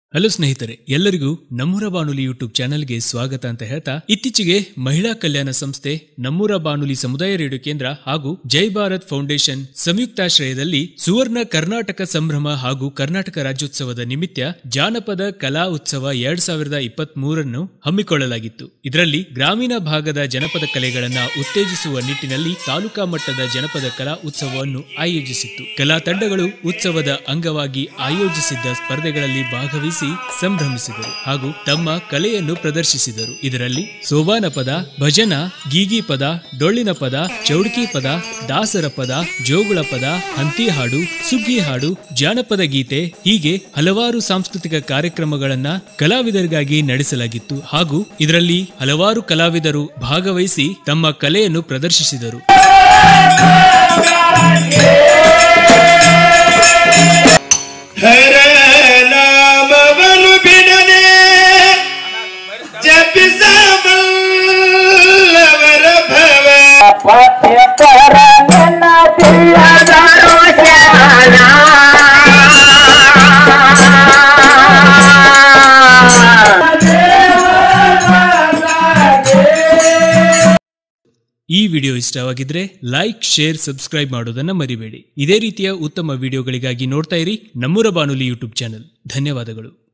hello ಸ್ನೇಹಿತರೆ ಎಲ್ಲರಿಗೂ ನಮ್ಮೂರ ಬಾನುಲಿ ಯೂಟ್ಯೂಬ್ ಚಾನೆಲ್ಗೆ ಸ್ವಾಗತ ಅಂತ ಹೇಳ್ತಾ ಇತ್ತೀಚೆಗೆ ಮಹಿಳಾ ಕಲ್ಯಾಣ ಸಂಸ್ಥೆ ನಮ್ಮೂರ ಬಾನುಲಿ ಸಮುದಾಯ ರೇಡಿಯೋ ಕೇಂದ್ರ ಹಾಗೂ ಜೈ ಭಾರತ್ ಫೌಂಡೇಶನ್ ಸಂಯುಕ್ತಾಶ್ರಯದಲ್ಲಿ ಸುವರ್ಣ ಕರ್ನಾಟಕ ಸಂಭ್ರಮ ಹಾಗೂ ಕರ್ನಾಟಕ ರಾಜ್ಯೋತ್ಸವದ ನಿಮಿತ್ತ ಜಾನಪದ ಕಲಾ ಉತ್ಸವ ಎರಡ್ ಸಾವಿರದ ಇಪ್ಪತ್ತ್ ಮೂರನ್ನು ಹಮ್ಮಿಕೊಳ್ಳಲಾಗಿತ್ತು ಇದರಲ್ಲಿ ಗ್ರಾಮೀಣ ಭಾಗದ ಜನಪದ ಕಲೆಗಳನ್ನ ಉತ್ತೇಜಿಸುವ ನಿಟ್ಟಿನಲ್ಲಿ ತಾಲೂಕಾ ಮಟ್ಟದ ಜನಪದ ಕಲಾ ಉತ್ಸವವನ್ನು ಆಯೋಜಿಸಿತ್ತು ಕಲಾ ತಂಡಗಳು ಉತ್ಸವದ ಅಂಗವಾಗಿ ಆಯೋಜಿಸಿದ್ದ ಸ್ಪರ್ಧೆಗಳಲ್ಲಿ ಭಾಗವಹಿಸಿ ಸಂಭ್ರಮಿಸಿದರು ಹಾಗೂ ತಮ್ಮ ಕಲೆಯನ್ನು ಪ್ರದರ್ಶಿಸಿದರು ಇದರಲ್ಲಿ ಸೋಬಾನ ಪದ ಭಜನ ಗೀಗಿ ಪದ ಡೊಳ್ಳಿನ ಪದ ಚೌಡ್ಕಿ ಪದ ದಾಸರ ಪದ ಜೋಗುಳ ಪದ ಹಂತಿ ಹಾಡು ಸುಗ್ಗಿ ಹಾಡು ಜಾನಪದ ಗೀತೆ ಹೀಗೆ ಹಲವಾರು ಸಾಂಸ್ಕೃತಿಕ ಕಾರ್ಯಕ್ರಮಗಳನ್ನ ಕಲಾವಿದರಿಗಾಗಿ ನಡೆಸಲಾಗಿತ್ತು ಹಾಗೂ ಇದರಲ್ಲಿ ಹಲವಾರು ಕಲಾವಿದರು ಭಾಗವಹಿಸಿ ತಮ್ಮ ಕಲೆಯನ್ನು ಪ್ರದರ್ಶಿಸಿದರು ಹರ ನಾಮವನು ಬಿಡದೆ ಜಪಿಸಬಲ್ಲವರ ಭವ ಪರ ನನ್ನ ತಿಳಿಯದರೋ ಈ ವಿಡಿಯೋ ಇಷ್ಟವಾಗಿದ್ರೆ ಲೈಕ್ ಶೇರ್ ಸಬ್ಸ್ಕ್ರೈಬ್ ಮಾಡೋದನ್ನ ಮರಿಬೇಡಿ ಇದೇ ರೀತಿಯ ಉತ್ತಮ ವಿಡಿಯೋಗಳಿಗಾಗಿ ನೋಡ್ತಾ ಇರಿ ನಮ್ಮೂರ ಬಾನುಲಿ ಯೂಟ್ಯೂಬ್ ಚಾನೆಲ್ ಧನ್ಯವಾದಗಳು